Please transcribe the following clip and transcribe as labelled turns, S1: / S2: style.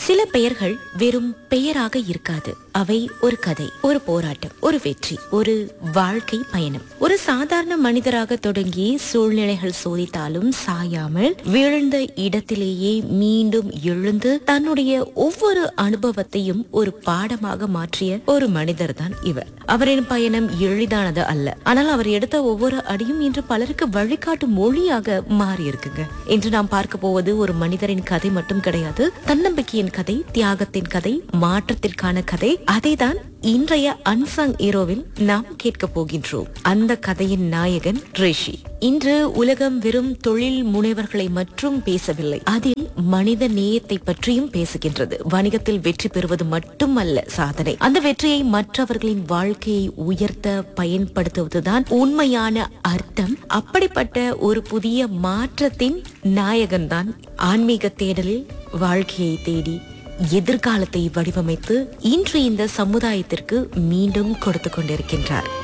S1: சில பெயர்கள் வெறும் பெயராக இருக்காது அவை ஒரு கதை ஒரு போராட்டம் ஒரு வெற்றி ஒரு வாழ்க்கை பயணம் ஒரு சாதாரண மனிதராக தொடங்கி சூழ்நிலைகள் சோதித்தாலும் சாயாமல் வீழ்ந்த இடத்திலேயே மீண்டும் எழுந்து தன்னுடைய ஒவ்வொரு அனுபவத்தையும் ஒரு பாடமாக மாற்றிய ஒரு மனிதர் தான் இவர் அவரின் பயணம் எளிதானது அல்ல ஆனால் அவர் எடுத்த ஒவ்வொரு அடியும் இன்று பலருக்கு வழிகாட்டும் மொழியாக மாறி இருக்குங்க இன்று நாம் பார்க்க போவது ஒரு மனிதரின் கதை மட்டும் கிடையாது தன்னம்பிக்கையின் கதை தியாகத்தின் கதை மாற்றத்திற்கான கதை அதைதான் இன்றைய அன்சங் ஹீரோவில் நாம் கேட்க போகின்றோம் அந்த கதையின் நாயகன் ரிஷி இன்று உலகம் வெறும் தொழில் முனைவர்களை மட்டும் பேசவில்லை அதில் மனித நேயத்தை பற்றியும் பேசுகின்றது வணிகத்தில் வெற்றி பெறுவது மட்டுமல்ல சாதனை அந்த வெற்றியை மற்றவர்களின் வாழ்க்கையை உயர்த்த பயன்படுத்துவதுதான் உண்மையான அர்த்தம் அப்படிப்பட்ட ஒரு புதிய மாற்றத்தின் நாயகன் தான் ஆன்மீக தேடலில் வாழ்க்கையை தேடி எதிர்காலத்தை வடிவமைத்து இன்று இந்த சமுதாயத்திற்கு மீண்டும் கொடுத்து கொண்டிருக்கின்றார்